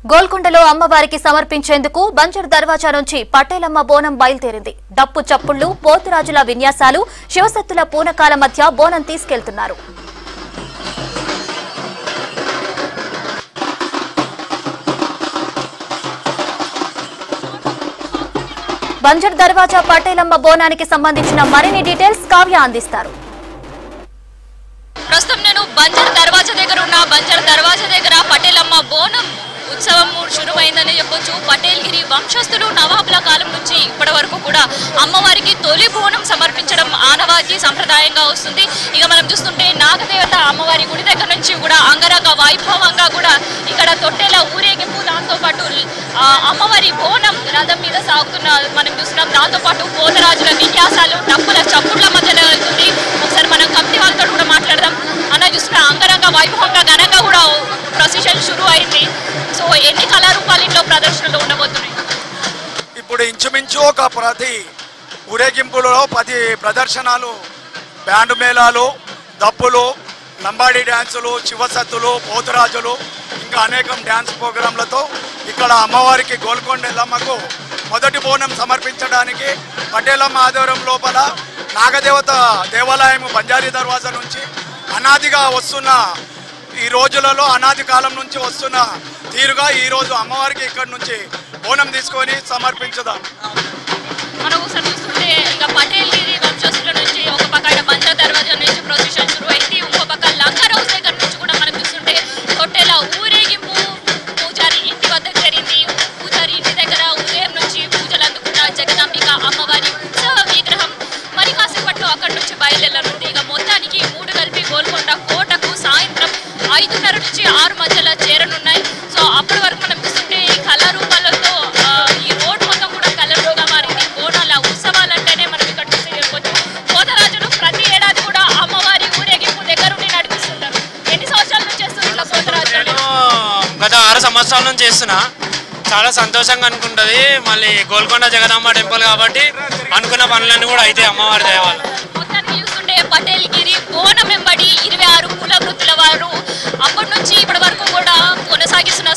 గోల్కొండలో అమ్మవారికి సమర్పించేందుకు బంజర్ దర్వాజా నుంచి పటేలమ్మ బోనం బయలుదేరింది డప్పు చప్పుళ్లు పోతురాజుల విన్యాసాలు శివసత్తుల పూనకాల మధ్య బోనం తీసుకెళ్తున్నారు బంజర్ దర్వాజా పటేలమ్మ బోనానికి సంబంధించిన మరిన్ని డీటెయిల్స్ కావ్య అందిస్తారు ప్రస్తుతం నేను బంజర్ దర్వాజా దగ్గర ఉన్న బంజర్ దర్వాజా దగ్గర పటేలమ్మ బోనం ఉత్సవం శురువైందని చెప్పొచ్చు పటేల్గిరి వంశస్థులు నవాబుల కాలం నుంచి ఇప్పటి వరకు కూడా అమ్మవారికి తొలి బోనం సమర్పించడం ఆనవాయితీ సంప్రదాయంగా వస్తుంది ఇక మనం చూస్తుంటే నాగదేవత అమ్మవారి గుడి దగ్గర నుంచి కూడా అంగరంగ వైభవంగా కూడా ఇక్కడ తొట్టెల ఊరేగింపు దాంతో పాటు ఆ, అమ్మవారి బోనం రథం మీద సాగుతున్న మనం చూస్తున్నాం దాంతో పాటు పోతరాజుల విన్యాసాలు డప్పుల చప్పుళ్ల మధ్యలో వెళ్తుంది ఒకసారి మనం కమిటీ వాళ్ళతో కూడా మాట్లాడదాం అన్న చూస్తున్న అంగరంగ వైభవంగా ఘనంగా కూడా ప్రొసెషన్ షురు అయింది సో ఎన్ని కళారూపాలు ఇంట్లో ప్రదర్శనలో ఉండబోతున్నాయి ఇప్పుడు ఇంచుమించు ఒక ప్రతి ఊరేగింపులో పది ప్రదర్శనలు బ్యాండ్ మేళాలు దప్పులు లంబాడి డ్యాన్సులు శివసత్తులు పోతురాజులు ఇంకా అనేకం డ్యాన్స్ ప్రోగ్రాంలతో ఇక్కడ అమ్మవారికి గోల్కొండ ఎల్లమ్మకు మొదటి బోనం సమర్పించడానికి పటేలమ్మ ఆధ్వర్యం లోపల నాగదేవత దేవాలయం బంజారీ దర్వాజా నుంచి అనాదిగా వస్తున్న ఈ రోజులలో అనాది కాలం నుంచి వస్తున్న తీరుగా ఈ రోజు అమ్మవారికి ఇక్కడ నుంచి బోనం తీసుకొని సమర్పించుదాం మనం ఒకసారి చూస్తుంటే ఇక పటేల్ గిరి వంశస్థుల నుంచి ఒక పక్క ఇటు బంజా దర్వాజా నుంచి ప్రొసెషన్ షురు అయింది ఇంకో పక్క లంకర్ హౌస్ దగ్గర నుంచి కూడా మనం చూస్తుంటే తొట్టెల ఊరేగింపు పూజారి ఇంటి వద్దకు జరిగింది పూజారి ఇంటి దగ్గర ఉదయం నుంచి పూజలు అందుకున్న జగదాంబిక అమ్మవారి ఉత్సవ విగ్రహం మరి కాసేపట్లో అక్కడి నుంచి బయలుదేరనుంది ఇక మొత్తానికి మూడు కలిపి గోల్కొండ కోటకు సాయంత్రం ఐదున్నర నుంచి ఆరు మధ్యలో చేరనున్నాయి సో అప్పటి వరకు మనం చూస్తుంటే ఈ కళారూపాలతో ఆ, ఈ రోడ్ మొత్తం కూడా కలర్గా మారింది బోనాల ఉత్సవాలంటేనే మనం ఇక్కడ చూసి చెప్పొచ్చు పోతరాజులు ప్రతి ఏడాది కూడా అమ్మవారి ఊరేగింపు దగ్గరుండి నడిపిస్తుంటారు ఎన్ని సంవత్సరాల నుంచి చేస్తారు ఇట్లా పోతరాజులు నేను గత ఆరు సంవత్సరాల నుంచి చేస్తున్నా చాలా సంతోషంగా అనుకుంటుంది మళ్ళీ గోల్కొండ జగదాంబ టెంపుల్ కాబట్టి అనుకున్న పనులన్నీ కూడా అయితే అమ్మవారి దయ వల్ల మొత్తానికి చూస్తుంటే పటేల్ గిరి బోనం వెంబడి ఇరవై ఆరు కుల వృత్తుల వారు అప్పటి నుంచి ఇప్పటి వరకు కూడా కొనసాగిస్తున్న